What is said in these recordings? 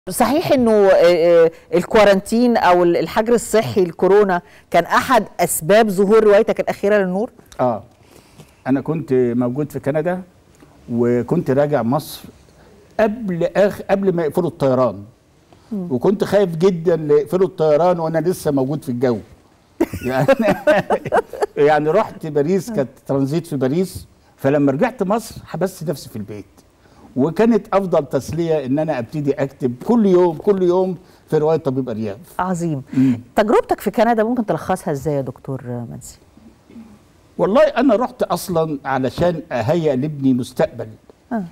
صحيح انه آه، آه، الكوارنتين او الحجر الصحي الكورونا كان احد اسباب ظهور روايتك الاخيره للنور اه انا كنت موجود في كندا وكنت راجع مصر قبل آخ قبل ما يقفلوا الطيران وكنت خايف جدا يقفلوا الطيران وانا لسه موجود في الجو يعني يعني رحت باريس كانت ترانزيت في باريس فلما رجعت مصر حبست نفسي في البيت وكانت افضل تسليه ان انا ابتدي اكتب كل يوم كل يوم في روايه طبيب ارياف عظيم تجربتك في كندا ممكن تلخصها ازاي يا دكتور منسي والله انا رحت اصلا علشان اهيئ لابني مستقبل آه.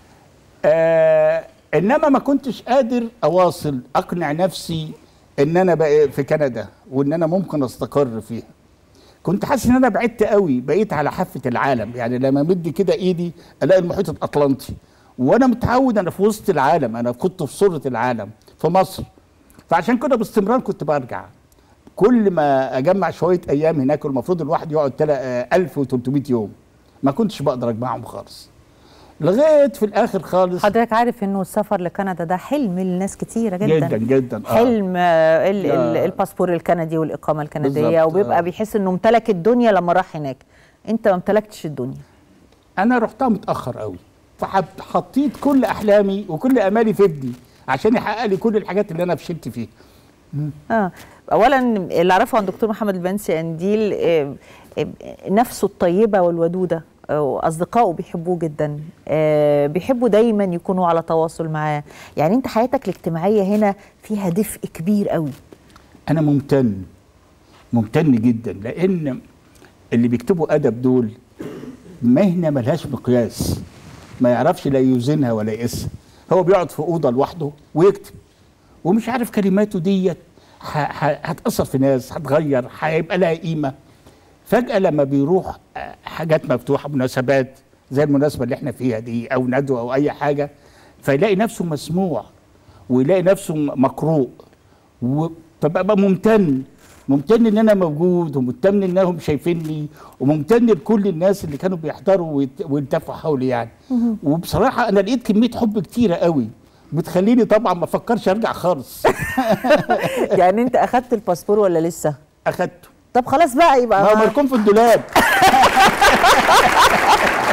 آه انما ما كنتش قادر اواصل اقنع نفسي ان انا بقى في كندا وان انا ممكن استقر فيها كنت حاسس ان انا بعدت قوي بقيت على حافه العالم يعني لما مدي كده ايدي الاقي المحيط الاطلنطي وانا متعود انا في وسط العالم انا كنت في صوره العالم في مصر فعشان كده باستمرار كنت برجع كل ما اجمع شويه ايام هناك المفروض الواحد يقعد تلا- آه، 1300 يوم ما كنتش بقدر اجمعهم خالص لغايه في الاخر خالص حضرتك عارف انه السفر لكندا ده حلم لناس كتيره جدا جدا جدا آه. حلم آه، ال- ال- لا. الباسبور الكندي والاقامه الكنديه بالظبط، وبيبقى آه. بيحس انه امتلك الدنيا لما راح هناك انت ما امتلكتش الدنيا انا رحتها متاخر قوي فحطيت كل احلامي وكل امالي في ابني عشان يحقق لي كل الحاجات اللي انا فشلت فيها اه اولا اللي اعرفه عن دكتور محمد البنسي قنديل آه، آه، نفسه الطيبه والودوده آه، واصدقائه بيحبوه جدا آه، بيحبوا دايما يكونوا على تواصل معاه يعني انت حياتك الاجتماعيه هنا فيها دفء كبير قوي انا ممتن ممتن جدا لان اللي بيكتبوا ادب دول مهنه ملهاش مقياس ما يعرفش لا يوزنها ولا يقيسها هو بيقعد في اوضه لوحده ويكتب ومش عارف كلماته ديت ح- ح- هتاثر في ناس هتغير هيبقى لها قيمه فجاه لما بيروح آه، حاجات مفتوحه مناسبات زي المناسبه اللي احنا فيها دي او ندوه او اي حاجه فيلاقي نفسه مسموع ويلاقي نفسه مقروء و- فببقى ممتن ممتن ان انا موجود وممتن انهم شايفيني وممتن لكل الناس اللي كانوا بيحضروا ويت- ويلتفوا حولي يعني وبصراحه انا لقيت كميه حب كتيره قوي بتخليني طبعا ما افكرش ارجع خالص يعني انت اخدت الباسبور ولا لسه اخدته طب خلاص بقى ما هو يبقى مركون في الدولاب